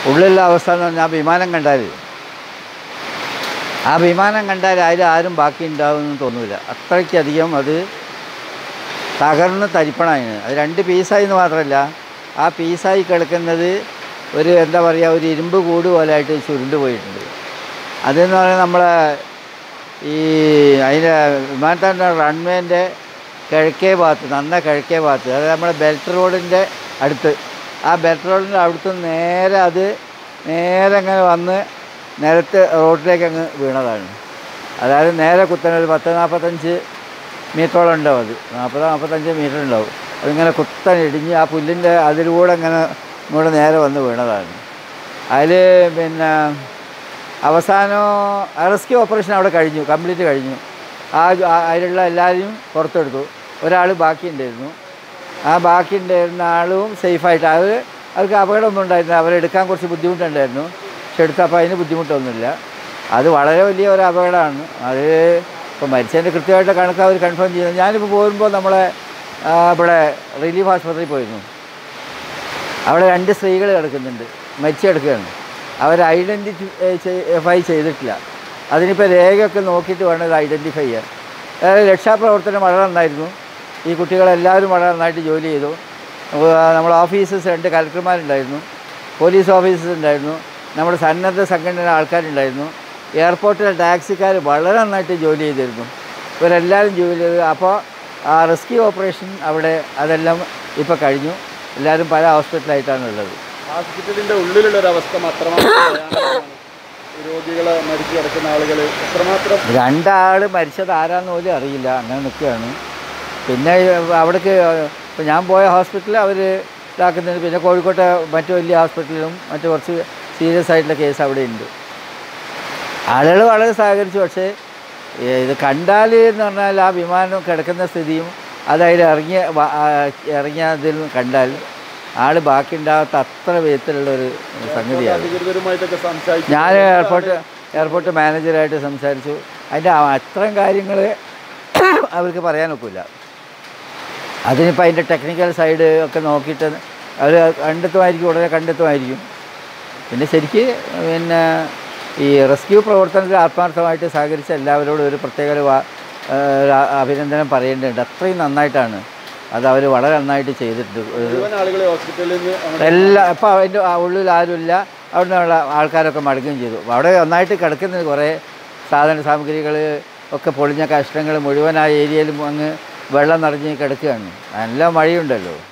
ഉള്ളിലുള്ള അവസ്ഥ എന്ന് പറഞ്ഞാൽ ആ വിമാനം കണ്ടാൽ ആ വിമാനം കണ്ടാൽ അതിൽ ആരും ബാക്കി ഉണ്ടാവുമെന്ന് തോന്നില്ല അത്രയ്ക്കധികം അത് തകർന്ന് തരിപ്പണായിരുന്നു അത് രണ്ട് പീസായി എന്ന് മാത്രമല്ല ആ പീസായി കിടക്കുന്നത് ഒരു എന്താ പറയുക ഒരു ഇരുമ്പ് കൂട് പോലെയായിട്ട് ചുരുണ്ട് പോയിട്ടുണ്ട് അതെന്ന് പറയുന്നത് നമ്മളെ ഈ അതിൻ്റെ വിമാനത്താൻ്റെ റൺവേൻ്റെ കിഴക്കേ ഭാഗത്ത് നന്ന കിഴക്കേ ഭാഗത്ത് അതായത് നമ്മുടെ ബെൽറ്റ് റോഡിൻ്റെ അടുത്ത് ആ ബെൽറ്റ് റോഡിൻ്റെ അടുത്ത് നേരെ അത് നേരെ അങ്ങനെ വന്ന് നിലത്ത് റോഡിലേക്ക് അങ്ങ് വീണതാണ് അതായത് നേരെ കുത്തനെ ഒരു പത്ത് നാൽപ്പത്തഞ്ച് മീറ്ററോളം ഉണ്ടാവും അത് നാൽപ്പത് നാൽപ്പത്തഞ്ച് മീറ്റർ ഉണ്ടാവും അതിങ്ങനെ കുത്തനെ ഇടിഞ്ഞ് ആ പുല്ലിൻ്റെ അതിലൂടെ അങ്ങനെ ഇങ്ങോട്ട് നേരെ വന്ന് വീണതാണ് അതിൽ പിന്നെ അവസാനം റെസ്ക്യൂ ഓപ്പറേഷൻ അവിടെ കഴിഞ്ഞു കംപ്ലീറ്റ് കഴിഞ്ഞു ആ ആ- അതിലുള്ള എല്ലാവരെയും പുറത്തെടുത്തു ഒരാൾ ബാക്കിയുണ്ടായിരുന്നു ആ ബാക്കി ഉണ്ടായിരുന്ന ആളും സേഫായിട്ട് അത് അവർക്ക് അപകടമൊന്നും ഉണ്ടായിരുന്നില്ല അവരെടുക്കാൻ കുറച്ച് ബുദ്ധിമുട്ടുണ്ടായിരുന്നു പക്ഷെ എടുത്തപ്പോൾ അതിന് ബുദ്ധിമുട്ടൊന്നുമില്ല അത് വളരെ വലിയ ഒരു അപകടമാണ് അത് ഇപ്പോൾ മരിച്ചതിൻ്റെ കൃത്യമായിട്ട് കണക്ക് അവർ കൺഫേം ചെയ്യുന്നത് ഞാനിപ്പോൾ പോകുമ്പോൾ നമ്മളെ ആ, ഇവിടെ റിലീഫ് ആശുപത്രിയിൽ പോയിരുന്നു അവിടെ രണ്ട് സ്ത്രീകൾ കിടക്കുന്നുണ്ട് മരിച്ചു കിടക്കുകയാണ് അവർ ഐഡൻറ്റിഫൈ ചെയ്തിട്ടില്ല അതിനിപ്പോൾ രേഖയൊക്കെ നോക്കിയിട്ട് വേണം ഇത് ഐഡൻറ്റിഫൈ ചെയ്യാൻ അതായത് രക്ഷാപ്രവർത്തനം വളരെ നന്നായിരുന്നു ഈ കുട്ടികളെല്ലാവരും വളരെ നന്നായിട്ട് ജോലി ചെയ്തു നമ്മൾ ഓഫീസേഴ്സ് രണ്ട് കലക്ടർമാരുണ്ടായിരുന്നു പോലീസ് ഓഫീസേഴ്സ് ഉണ്ടായിരുന്നു നമ്മുടെ സന്നദ്ധ സംഘടന ആൾക്കാരുണ്ടായിരുന്നു എയർപോർട്ടിലെ ടാക്സിക്കാർ വളരെ നന്നായിട്ട് ജോലി ചെയ്തിരുന്നു ഇവരെല്ലാവരും ജോലി ചെയ്തു അപ്പോൾ ആ റെസ്ക്യൂ ഓപ്പറേഷൻ അവിടെ അതെല്ലാം ഇപ്പോൾ കഴിഞ്ഞു എല്ലാവരും പല ഹോസ്പിറ്റലായിട്ടാണ് ഉള്ളത് ഹോസ്പിറ്റലിന്റെ ഉള്ളിലുള്ള ഒരു അവസ്ഥ മാത്രമാണ് ഭയാനകമാണ്. രോഗികളെ മരിച്ചു കിടക്കുന്ന ആളുകൾ എത്രമാത്രം രണ്ടാൾ മരിച്ചത് ആരാന്ന് പോലും അറിയില്ല അങ്ങനെ നിൽക്കുകയാണ് പിന്നെ അവിടേക്ക് ഇപ്പോൾ ഞാൻ പോയ ഹോസ്പിറ്റലിൽ അവർ ഇതാക്കുന്നുണ്ട് പിന്നെ കോഴിക്കോട്ടെ മറ്റു വലിയ ഹോസ്പിറ്റലിലും മറ്റു കുറച്ച് സീരിയസ് ആയിട്ടുള്ള കേസ് അവിടെ ഉണ്ട് ആളുകൾ വളരെ സഹകരിച്ചു പക്ഷേ ഏ, ഇത് കണ്ടാൽ എന്ന് പറഞ്ഞാൽ ആ വിമാനം കിടക്കുന്ന സ്ഥിതിയും അതായത് ഇറങ്ങിയ വ- ആ, ഇറങ്ങിയതിൽ കണ്ടാൽ ആൾ ബാക്കി ഉണ്ടാകാത്ത അത്ര വിധത്തിലുള്ള ഒരു സംഗതിയാണ് അധികൃതരുമായിട്ടൊക്കെ സംസാരിച്ചു ഞാൻ എയർപോർട്ട് എയർപോർട്ട് മാനേജറായിട്ട് സംസാരിച്ചു അതിൻ്റെ ആ- അത്രയും കാര്യങ്ങൾ അവർക്ക് പറയാനൊക്കില്ല അതിനിപ്പോൾ അതിൻ്റെ ടെക്നിക്കൽ സൈഡ് ഒക്കെ നോക്കിയിട്ട് അവർ കണ്ടെത്തുമായിരിക്കും ഉടനെ കണ്ടെത്തുമായിരിക്കും പിന്നെ ശരിക്ക് പിന്നെ ഈ റെസ്ക്യൂ പ്രവർത്തനത്തിൽ ആത്മാർത്ഥമായിട്ട് സഹകരിച്ച എല്ലാവരോടും ഒരു പ്രത്യേക ഒരു വാ- ഏഹ് ഒരു അ- അഭിനന്ദനം പറയേണ്ടതുണ്ട് അത്രയും നന്നായിട്ടാണ് അത് അവർ വളരെ നന്നായിട്ട് ചെയ്തിട്ടുണ്ട് ഒരു മുഴുവൻ ആളുകളെ ഹോസ്പിറ്റലിൽ നിന്ന് അങ്ങോട്ട് എല്ലാ ഇപ്പോൾ അതിൻ്റെ ഉള്ളിൽ ആരുമില്ല അവിടെ നിന്നുള്ള ആൾക്കാരൊക്കെ മടങ്ങുകയും ചെയ്തു അപ്പോൾ അവിടെ നന്നായിട്ട് കിടക്കുന്നത് കുറേ സാധന സാമഗ്രികൾ ഒക്കെ പൊളിഞ്ഞ കഷ്ണങ്ങൾ മുഴുവൻ ആ ഏരിയയിലും അങ്ങ് വെള്ളം നിറഞ്ഞ് കിടക്കുകയാണ് നല്ല മഴയുണ്ടല്ലോ